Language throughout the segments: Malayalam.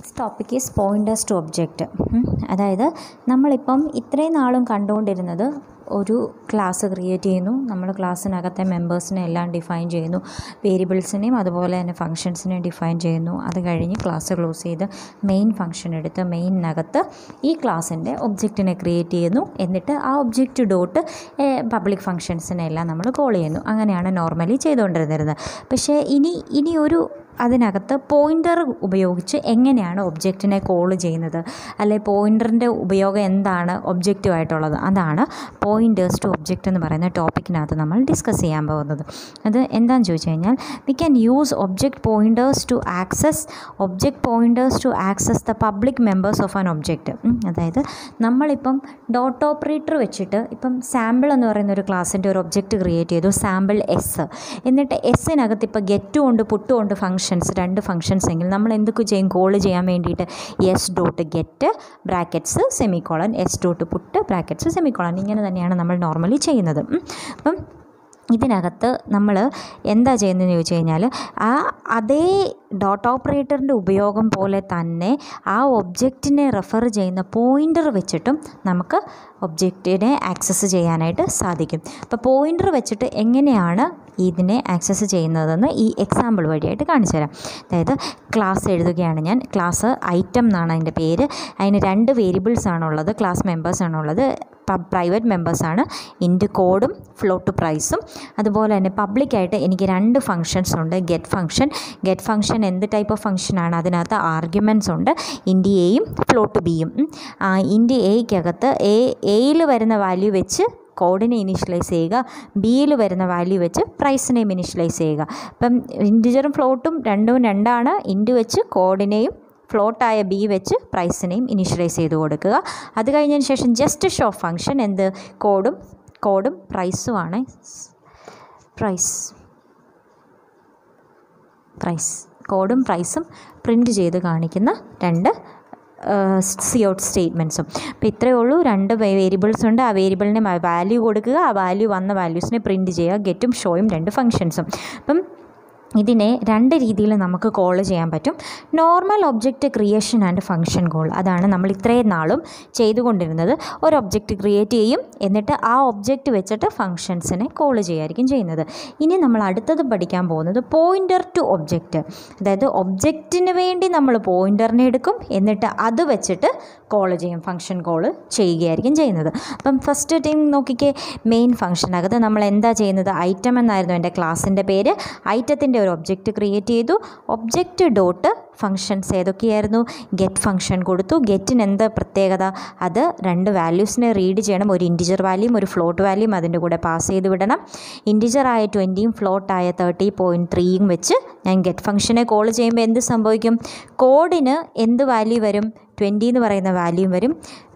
Next topic is pointers to object അതായത് നമ്മളിപ്പം ഇത്രയും നാളും കണ്ടുകൊണ്ടിരുന്നത് ഒരു ക്ലാസ് ക്രിയേറ്റ് ചെയ്യുന്നു നമ്മൾ ക്ലാസ്സിനകത്തെ മെമ്പേഴ്സിനെ എല്ലാം ഡിഫൈൻ ചെയ്യുന്നു വേരിയബിൾസിനെയും അതുപോലെ തന്നെ ഫങ്ഷൻസിനെയും ഡിഫൈൻ ചെയ്യുന്നു അത് കഴിഞ്ഞ് ക്ലാസ് ക്ലോസ് ചെയ്ത് മെയിൻ ഫങ്ഷൻ എടുത്ത് മെയിനകത്ത് ഈ ക്ലാസ്സിൻ്റെ ഒബ്ജക്റ്റിനെ ക്രിയേറ്റ് ചെയ്യുന്നു എന്നിട്ട് ആ ഒബ്ജക്റ്റ് ഡോട്ട് പബ്ലിക് ഫങ്ഷൻസിനെല്ലാം നമ്മൾ കോൾ ചെയ്യുന്നു അങ്ങനെയാണ് നോർമലി ചെയ്തുകൊണ്ടിരുന്നത് പക്ഷേ ഇനി ഇനി ഒരു അതിനകത്ത് പോയിൻ്റർ ഉപയോഗിച്ച് എങ്ങനെയാണ് ഒബ്ജക്റ്റിനെ കോൾ ചെയ്യുന്നത് അല്ലെ പോയിൻ്ററിൻ്റെ ഉപയോഗം എന്താണ് ഒബ്ജക്റ്റുമായിട്ടുള്ളത് അതാണ് പോയിൻറ്റേഴ്സ് ടു ഒബ്ജക്റ്റ് എന്ന് പറയുന്ന ടോപ്പിക്കിനകത്ത് നമ്മൾ ഡിസ്കസ് ചെയ്യാൻ പോകുന്നത് അത് എന്താണെന്ന് ചോദിച്ചു കഴിഞ്ഞാൽ we can use object pointers to access object pointers to access the public members of an object അതായത് നമ്മളിപ്പം ഡോട്ട് ഓപ്പറേറ്റർ വെച്ചിട്ട് ഇപ്പം സാമ്പിൾ എന്ന് പറയുന്ന ഒരു ക്ലാസ്സിൻ്റെ ഒരു ഒബ്ജക്റ്റ് ക്രിയേറ്റ് ചെയ്തു സാമ്പിൾ എസ് എന്നിട്ട് എസ്സിനകത്ത് ഇപ്പോൾ ഗെറ്റ് കൊണ്ട് പുട്ട് കൊണ്ട് ഫംഗ്ഷൻസ് രണ്ട് ഫംഗ്ഷൻസ് എങ്കിൽ നമ്മൾ എന്തൊക്കെ ചെയ്യും കോൾ ചെയ്യാൻ വേണ്ടിയിട്ട് S dot get brackets semicolon S dot put brackets semicolon ഇങ്ങനെ തന്നെയാണ് നമ്മൾ നോർമലി ചെയ്യുന്നത് അപ്പം ഇതിനകത്ത് നമ്മൾ എന്താ ചെയ്യുന്നതെന്ന് ചോദിച്ചു കഴിഞ്ഞാൽ ആ അതേ ഡോട്ട് ഓപ്പറേറ്ററിൻ്റെ ഉപയോഗം പോലെ തന്നെ ആ ഒബ്ജക്റ്റിനെ റെഫർ ചെയ്യുന്ന പോയിൻ്റർ വെച്ചിട്ടും നമുക്ക് ഒബ്ജക്റ്റിനെ ആക്സസ് ചെയ്യാനായിട്ട് സാധിക്കും അപ്പോൾ പോയിൻ്റർ വെച്ചിട്ട് എങ്ങനെയാണ് ഇതിനെ ആക്സസ് ചെയ്യുന്നതെന്ന് ഈ എക്സാമ്പിൾ വഴിയായിട്ട് കാണിച്ചു തരാം അതായത് ക്ലാസ് എഴുതുകയാണ് ഞാൻ ക്ലാസ് ഐറ്റം എന്നാണ് അതിൻ്റെ പേര് അതിന് രണ്ട് വേരിയബിൾസ് ആണുള്ളത് ക്ലാസ് മെമ്പേഴ്സ് ആണുള്ളത് പ്രൈവറ്റ് മെമ്പേഴ്സാണ് ഇൻറ്റ് കോഡും ഫ്ലോട്ട് പ്രൈസും അതുപോലെ തന്നെ പബ്ലിക്കായിട്ട് എനിക്ക് രണ്ട് ഫങ്ഷൻസ് ഉണ്ട് ഗെറ്റ് ഫങ്ഷൻ ഗെറ്റ് ഫങ്ഷൻ എന്ത് ടൈപ്പ് ഓഫ് ഫങ്ഷനാണ് അതിനകത്ത് ആർഗ്യുമെൻറ്റ്സ് ഉണ്ട് ഇൻറ്റ് എയും ഫ്ലോട്ട് ബിയും ഇൻറ്റ് എയ്ക്കകത്ത് എ എയിൽ വരുന്ന വാല്യൂ വെച്ച് കോഡിനെ ഇനിഷ്യലൈസ് ചെയ്യുക ബിയിൽ വരുന്ന വാല്യൂ വെച്ച് പ്രൈസിനെയും ഇനിഷ്യലൈസ് ചെയ്യുക ഇപ്പം ഇൻറ്റിജറും ഫ്ലോട്ടും രണ്ടും രണ്ടാണ് ഇൻറ്റ് വെച്ച് കോഡിനെയും ഫ്ലോട്ടായ ബി വെച്ച് പ്രൈസിനെയും ഇനിഷ്യലൈസ് ചെയ്ത് കൊടുക്കുക അത് കഴിഞ്ഞതിന് ശേഷം ജസ്റ്റ് ഷോ ഫങ്ഷൻ എന്ത് കോഡും കോഡും പ്രൈസുമാണ് പ്രൈസ് പ്രൈസ് കോഡും പ്രൈസും പ്രിൻറ്റ് ചെയ്ത് കാണിക്കുന്ന രണ്ട് സി ഔട്ട് സ്റ്റേറ്റ്മെൻറ്റ്സും അപ്പോൾ ഇത്രയേ ഉള്ളൂ രണ്ട് വേരിയബിൾസ് ഉണ്ട് ആ വേരിയബിളിന് വാല്യൂ കൊടുക്കുക ആ വാല്യൂ വന്ന വാല്യൂസിനെ പ്രിൻറ്റ് ചെയ്യുക ഗെറ്റും ഷോയും രണ്ട് ഫങ്ഷൻസും അപ്പം ഇതിനെ രണ്ട് രീതിയിൽ നമുക്ക് കോൾ ചെയ്യാൻ പറ്റും normal object creation and function call അതാണ് നമ്മൾ ഇത്രയും നാളും ചെയ്തുകൊണ്ടിരുന്നത് ഒരു ഒബ്ജക്റ്റ് ക്രിയേറ്റ് ചെയ്യും എന്നിട്ട് ആ ഒബ്ജക്റ്റ് വെച്ചിട്ട് ഫങ്ഷൻസിനെ കോൾ ചെയ്യായിരിക്കും ചെയ്യുന്നത് ഇനി നമ്മൾ അടുത്തത് പഠിക്കാൻ പോകുന്നത് പോയിൻ്റർ ടു ഒബ്ജക്റ്റ് അതായത് ഒബ്ജക്റ്റിന് വേണ്ടി നമ്മൾ പോയിൻ്ററിനെ എടുക്കും എന്നിട്ട് അത് വെച്ചിട്ട് കോൾ ചെയ്യും ഫങ്ഷൻ കോൾ ചെയ്യുകയായിരിക്കും ചെയ്യുന്നത് അപ്പം ഫസ്റ്റ് ടൈം നോക്കിക്കേ മെയിൻ ഫങ്ഷനകത്ത് നമ്മൾ എന്താ ചെയ്യുന്നത് ഐറ്റം എന്നായിരുന്നു എൻ്റെ ക്ലാസ്സിൻ്റെ പേര് ഐറ്റത്തിൻ്റെ ഒരു ഒബ്ജക്റ്റ് ക്രിയേറ്റ് ചെയ്തു ഒബ്ജക്റ്റ് ഡോട്ട് ഫങ്ഷൻസ് ഏതൊക്കെയായിരുന്നു ഗെറ്റ് ഫങ്ഷൻ കൊടുത്തു ഗെറ്റിന് എന്ത് പ്രത്യേകത അത് രണ്ട് വാല്യൂസിനെ റീഡ് ചെയ്യണം ഒരു ഇൻറ്റിജർ വാല്യൂം ഒരു ഫ്ലോട്ട് വാല്യൂം അതിൻ്റെ കൂടെ പാസ് ചെയ്ത് വിടണം ഇൻറ്റിജറായ ട്വൻറ്റിയും ഫ്ലോട്ടായ തേർട്ടി പോയിൻറ്റ് ത്രീയും വെച്ച് ഞാൻ ഗെറ്റ് ഫങ്ഷനെ കോൾ ചെയ്യുമ്പോൾ എന്ത് സംഭവിക്കും കോഡിന് എന്ത് വാല്യൂ വരും ട്വൻറ്റി എന്ന് പറയുന്ന വാല്യൂം വരും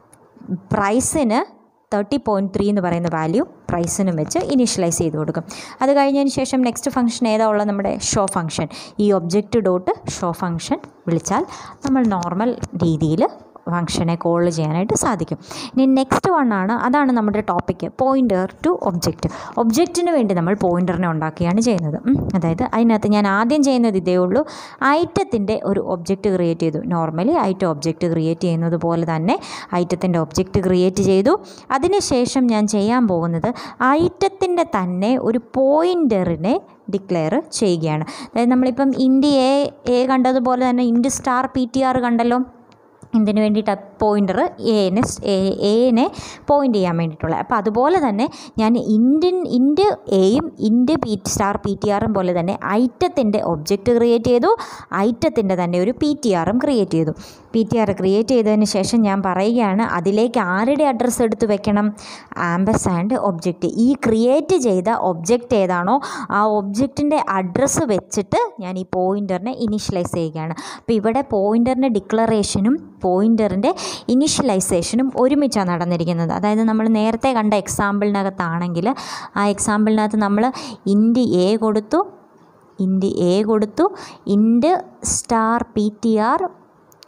പ്രൈസിന് തേർട്ടി പോയിൻറ്റ് ത്രീ എന്ന് പറയുന്ന വാല്യൂ പ്രൈസിനും വെച്ച് ഇനീഷ്യലൈസ് ചെയ്ത് കൊടുക്കും അത് കഴിഞ്ഞതിന് ശേഷം നെക്സ്റ്റ് ഫംഗ്ഷൻ ഏതാ ഉള്ളത് നമ്മുടെ ഷോ ഫംഗ്ഷൻ ഈ ഒബ്ജക്റ്റ് ഡോട്ട് ഷോ ഫംഗ്ഷൻ വിളിച്ചാൽ നമ്മൾ നോർമൽ രീതിയിൽ ഫംഗ്ഷനെ കോൾ ചെയ്യാനായിട്ട് സാധിക്കും ഇനി നെക്സ്റ്റ് വൺ ആണ് അതാണ് നമ്മുടെ ടോപ്പിക്ക് പോയിൻ്റർ ടു ഒബ്ജക്റ്റ് ഒബ്ജക്റ്റിന് വേണ്ടി നമ്മൾ പോയിൻ്ററിനെ ഉണ്ടാക്കുകയാണ് ചെയ്യുന്നത് അതായത് അതിനകത്ത് ഞാൻ ആദ്യം ചെയ്യുന്നത് ഇതേ ഉള്ളൂ ഐറ്റത്തിൻ്റെ ഒരു ഒബ്ജക്റ്റ് ക്രിയേറ്റ് ചെയ്തു നോർമലി ഐറ്റം ഒബ്ജക്റ്റ് ക്രിയേറ്റ് ചെയ്യുന്നത് പോലെ തന്നെ ഐറ്റത്തിൻ്റെ ഒബ്ജക്റ്റ് ക്രിയേറ്റ് ചെയ്തു അതിനുശേഷം ഞാൻ ചെയ്യാൻ പോകുന്നത് ഐറ്റത്തിൻ്റെ തന്നെ ഒരു പോയിൻ്ററിനെ ഡിക്ലെയർ ചെയ്യുകയാണ് അതായത് നമ്മളിപ്പം ഇൻഡി എ എ കണ്ടതുപോലെ തന്നെ ഇൻഡ് സ്റ്റാർ പി ടി ആർ കണ്ടല്ലോ ഇതിന് വേണ്ടിയിട്ട് പോയിൻ്റർ എനെ എനെ പോയിൻ്റ് ചെയ്യാൻ വേണ്ടിയിട്ടുള്ള അപ്പോൾ അതുപോലെ തന്നെ ഞാൻ ഇൻഡിൻ ഇൻഡ് എയും ഇൻഡ് പി സ്റ്റാർ പി ടി ആറും പോലെ തന്നെ ഐറ്റത്തിൻ്റെ ഒബ്ജക്റ്റ് ക്രിയേറ്റ് ചെയ്തു ഐറ്റത്തിൻ്റെ തന്നെ ഒരു പി ടി ആറും ക്രിയേറ്റ് ചെയ്തു പി ടി ആർ ക്രിയേറ്റ് ചെയ്തതിന് ശേഷം ഞാൻ പറയുകയാണ് അതിലേക്ക് ആരുടെ അഡ്രസ്സ് എടുത്ത് വെക്കണം ആംബസ് ആൻഡ് ഒബ്ജക്റ്റ് ഈ ക്രിയേറ്റ് ചെയ്ത ഒബ്ജക്റ്റ് ഏതാണോ ആ ഒബ്ജക്റ്റിൻ്റെ അഡ്രസ്സ് വെച്ചിട്ട് ഞാൻ ഈ പോയിൻ്ററിനെ ഇനിഷ്യലൈസ് ചെയ്യുകയാണ് അപ്പോൾ ഇവിടെ പോയിൻ്ററിൻ്റെ ഡിക്ലറേഷനും പോയിൻ്ററിൻ്റെ ഇനിഷ്യലൈസേഷനും ഒരുമിച്ചാണ് നടന്നിരിക്കുന്നത് അതായത് നമ്മൾ നേരത്തെ കണ്ട എക്സാമ്പിളിനകത്താണെങ്കിൽ ആ എക്സാമ്പിളിനകത്ത് നമ്മൾ ഇൻഡ് എ കൊടുത്തു ഇൻഡ് എ കൊടുത്തു int star P T R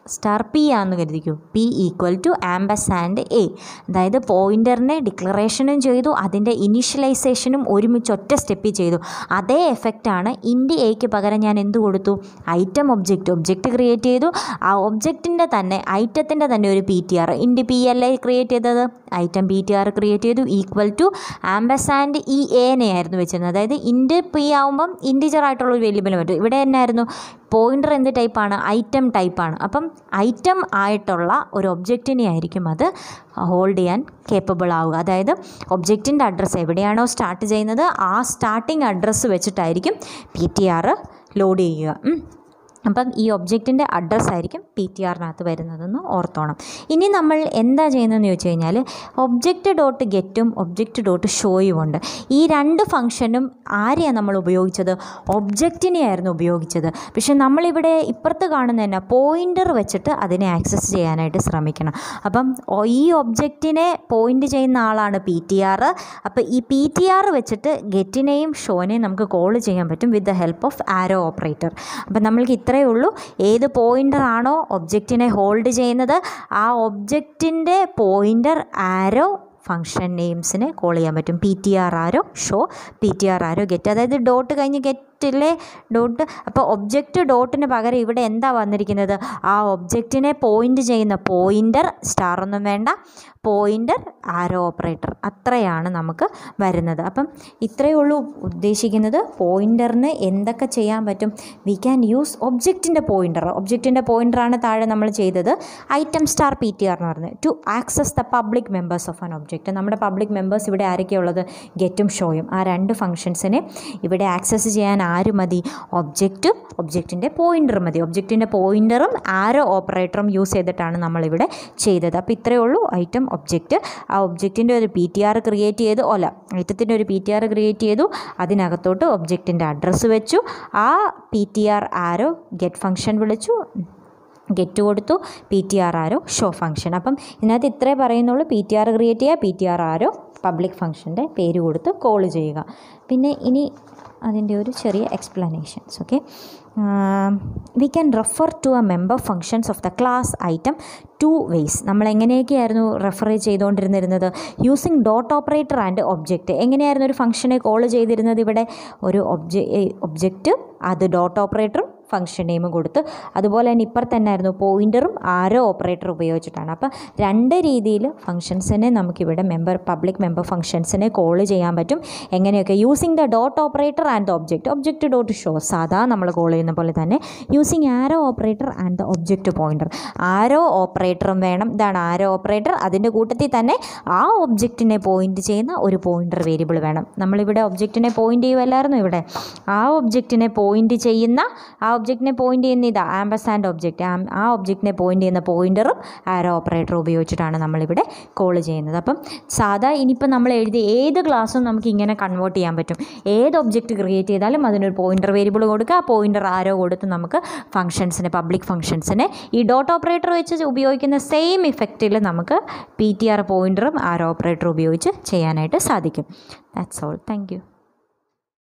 star P ആണെന്ന് കരുതിക്കൂ P equal to ampersand A അതായത് പോയിൻ്ററിനെ ഡിക്ലറേഷനും ചെയ്തു അതിൻ്റെ ഇനീഷ്യലൈസേഷനും ഒരുമിച്ച് ഒറ്റ സ്റ്റെപ്പിൽ ചെയ്തു അതേ എഫക്റ്റാണ് ഇൻഡി എക്ക് പകരം ഞാൻ എന്ത് കൊടുത്തു ഐറ്റം ഒബ്ജക്റ്റ് ഒബ്ജക്റ്റ് ക്രിയേറ്റ് ചെയ്തു ആ ഒബ്ജക്റ്റിൻ്റെ തന്നെ ഐറ്റത്തിൻ്റെ തന്നെ ഒരു പി ടി ആർ ഇൻഡി പി അല്ലേ ക്രിയേറ്റ് ചെയ്തത് item P T R create ചെയ്തു ഈക്വൽ ടു ആംബസാൻഡ് ഇ എനെ ആയിരുന്നു വെച്ചിരുന്നത് അതായത് ഇൻഡ് പി ആവുമ്പം ഇൻഡിജർ ആയിട്ടുള്ള ഒരു വേരിയബിൾ പറ്റും ഇവിടെ എന്നായിരുന്നു പോയിൻ്റർ എന്ത് ടൈപ്പാണ് ഐറ്റം ടൈപ്പാണ് അപ്പം ഐറ്റം ആയിട്ടുള്ള ഒരു ഒബ്ജക്റ്റിനെ ആയിരിക്കും അത് ഹോൾഡ് ചെയ്യാൻ കേപ്പബിൾ ആവുക അതായത് ഒബ്ജക്റ്റിൻ്റെ അഡ്രസ്സ് എവിടെയാണോ സ്റ്റാർട്ട് ചെയ്യുന്നത് ആ സ്റ്റാർട്ടിങ് അഡ്രസ്സ് വെച്ചിട്ടായിരിക്കും പി ടി ആർ ലോഡ് ചെയ്യുക ഉം. അപ്പം ഈ ഒബ്ജക്റ്റിൻ്റെ അഡ്രസ്സ് ആയിരിക്കും പി ടി ആറിനകത്ത് വരുന്നതെന്ന് ഓർത്തോണം ഇനി നമ്മൾ എന്താ ചെയ്യുന്നതെന്ന് ചോദിച്ചു കഴിഞ്ഞാൽ ഒബ്ജക്റ്റ് ഡോട്ട് ഗെറ്റും ഒബ്ജക്റ്റ് ഡോട്ട് ഷോയും ഉണ്ട് ഈ രണ്ട് ഫംഗ്ഷനും ആരെയാണ് നമ്മൾ ഉപയോഗിച്ചത് ഒബ്ജക്റ്റിനെയായിരുന്നു ഉപയോഗിച്ചത് പക്ഷെ നമ്മളിവിടെ ഇപ്പുറത്ത് കാണുന്ന തന്നെ പോയിൻ്റർ വെച്ചിട്ട് അതിനെ ആക്സസ് ചെയ്യാനായിട്ട് ശ്രമിക്കണം അപ്പം ഒ- ഈ ഒബ്ജക്റ്റിനെ പോയിൻ്റ് ചെയ്യുന്ന ആളാണ് പി ടി ആർ അപ്പോൾ ഈ പി ടി ആർ വെച്ചിട്ട് ഗെറ്റിനെയും ഷോനെയും നമുക്ക് കോൾ ചെയ്യാൻ പറ്റും with the help of arrow operator അപ്പം നമ്മൾക്ക് ഇത്രയേ ഉള്ളൂ ഏത് പോയിൻ്റർ ആണോ ഒബ്ജക്റ്റിനെ ഹോൾഡ് ചെയ്യുന്നത് ആ ഒബ്ജക്റ്റിൻ്റെ പോയിൻ്റർ ആരോ ഫങ്ഷൻ നെയിംസിനെ കോൾ ചെയ്യാൻ പറ്റും P T R arrow show P T R arrow get അതായത് ഡോട്ട് കഴിഞ്ഞ് ഗെറ്റിലെ ഡോട്ട് അപ്പോൾ ഒബ്ജക്റ്റ് ഡോട്ടിന് പകരം ഇവിടെ എന്താ വന്നിരിക്കുന്നത് ആ ഒബ്ജക്റ്റിനെ പോയിൻ്റ് ചെയ്യുന്ന പോയിൻ്റർ സ്റ്റാർ ഒന്നും വേണ്ട പോയിൻ്റർ ആരോ ഓപ്പറേറ്റർ അത്രയാണ് നമുക്ക് വരുന്നത് അപ്പം ഇത്രയേ ഉള്ളൂ ഉദ്ദേശിക്കുന്നത് പോയിൻ്ററിന് എന്തൊക്കെ ചെയ്യാൻ പറ്റും വി ക്യാൻ യൂസ് ഒബ്ജക്റ്റിൻ്റെ പോയിൻ്റർ ഒബ്ജക്റ്റിൻ്റെ പോയിൻ്ററാണ് താഴെ നമ്മൾ ചെയ്തത് item star P T R എന്ന് പറയുന്നത് to access the public members of an object നമ്മുടെ പബ്ലിക് മെമ്പേഴ്സ് ഇവിടെ ആരൊക്കെയുള്ളത് ഗെറ്റും ഷോയും ആ രണ്ട് ഫംഗ്ഷൻസിനെ ഇവിടെ ആക്സസ് ചെയ്യാൻ ആര് മതി ഒബ്ജക്റ്റും ഒബ്ജക്റ്റിൻ്റെ പോയിൻ്റർ മതി ഒബ്ജക്റ്റിൻ്റെ പോയിൻ്ററും ആരോ ഓപ്പറേറ്ററും യൂസ് ചെയ്തിട്ടാണ് നമ്മളിവിടെ ചെയ്തത് അപ്പോൾ ഇത്രയേ ഉള്ളൂ ഐറ്റം ഒബ്ജക്റ്റ് ആ ഒബ്ജക്റ്റിൻ്റെ ഒരു പി ടി ആർ ക്രിയേറ്റ് ചെയ്തു അല്ല ഐറ്റത്തിൻ്റെ ഒരു പി ടി ആർ ക്രിയേറ്റ് ചെയ്തു അതിനകത്തോട്ട് ഒബ്ജക്റ്റിൻ്റെ അഡ്രസ്സ് വെച്ചു ആ P T R arrow get function വിളിച്ചു ഗെറ്റ് കൊടുത്തു P T R arrow show function അപ്പം ഇതിനകത്ത് ഇത്രേ പറയുന്നുള്ളൂ പി ടി ആർ ക്രിയേറ്റ് ചെയ്യുക P T R arrow public ഫംഗ്ഷൻ്റെ പേര് കൊടുത്ത് കോൾ ചെയ്യുക പിന്നെ ഇനി അതിൻ്റെ ഒരു ചെറിയ explanations okay we can refer to a member functions of the class item two ways നമ്മൾ എങ്ങനെയൊക്കെയായിരുന്നു റെഫർ ചെയ്തുകൊണ്ടിരുന്നിരുന്നത് using dot operator and object എങ്ങനെയായിരുന്നു ഒരു ഫംഗ്ഷനെ കോൾ ചെയ്തിരുന്നത് ഇവിടെ ഒരു ഒബ്ജ ഒബ്ജക്റ്റ് അത് ഡോട്ട് ഓപ്പറേറ്ററും ഫംഗ്ഷൻ നെയിം കൊടുത്ത് അതുപോലെ തന്നെ ഇപ്പുറത്ത് തന്നെ ആയിരുന്നു പോയിൻ്ററും ആരോ ഓപ്പറേറ്റർ ഉപയോഗിച്ചിട്ടാണ് അപ്പം രണ്ട് രീതിയിൽ ഫംഗ്ഷൻസിനെ നമുക്കിവിടെ മെമ്പർ പബ്ലിക് മെമ്പർ ഫംഗ്ഷൻസിനെ കോൾ ചെയ്യാൻ പറ്റും എങ്ങനെയൊക്കെ using the dot operator and the object object dot show സാധാ നമ്മൾ കോൾ ചെയ്യുന്ന പോലെ തന്നെ using arrow operator and the object pointer arrow ഓപ്പറേറ്ററും വേണം ഇതാണ് ആരോ ഓപ്പറേറ്റർ അതിൻ്റെ കൂട്ടത്തിൽ തന്നെ ആ ഒബ്ജക്റ്റിനെ പോയിൻ്റ് ചെയ്യുന്ന ഒരു പോയിൻ്റർ വേരിയബിൾ വേണം നമ്മളിവിടെ ഒബ്ജക്റ്റിനെ പോയിൻ്റ് ചെയ്യുമല്ലായിരുന്നു ഇവിടെ ആ ഒബ്ജക്റ്റിനെ പോയിൻ്റ് ചെയ്യുന്ന ആ ഒബ്ജക്റ്റിനെ പോയിൻ്റ് ചെയ്യുന്ന ഇതാ ആംബസാൻഡ് ഒബ്ജക്റ്റ് ആ ഒബ്ജക്റ്റിനെ പോയിൻ്റ് ചെയ്യുന്ന പോയിൻ്ററും ആരോ ഓപ്പറേറ്റർ ഉപയോഗിച്ചിട്ടാണ് നമ്മളിവിടെ കോൾ ചെയ്യുന്നത് അപ്പം സാധാ ഇനിയിപ്പോൾ നമ്മൾ എഴുതിയ ഏത് ക്ലാസ്സും നമുക്ക് ഇങ്ങനെ കൺവേർട്ട് ചെയ്യാൻ പറ്റും ഏത് ഒബ്ജക്റ്റ് ക്രിയേറ്റ് ചെയ്താലും അതിനൊരു പോയിൻ്റർ വേരിയബിൾ കൊടുക്കുക ആ പോയിൻ്റർ ആരോ കൊടുത്ത് നമുക്ക് ഫംഗ്ഷൻസിനെ പബ്ലിക് ഫംഗ്ഷൻസിനെ ഈ ഡോട്ട് ഓപ്പറേറ്റർ വെച്ച് ഉപയോഗിക്കുന്ന സെയിം ഇഫക്റ്റിൽ നമുക്ക് പി ടി ആർ പോയിൻ്ററും ആരോ ഓപ്പറേറ്റർ ഉപയോഗിച്ച് ചെയ്യാനായിട്ട് സാധിക്കും ദാറ്റ്സ് ഓൾ താങ്ക് യു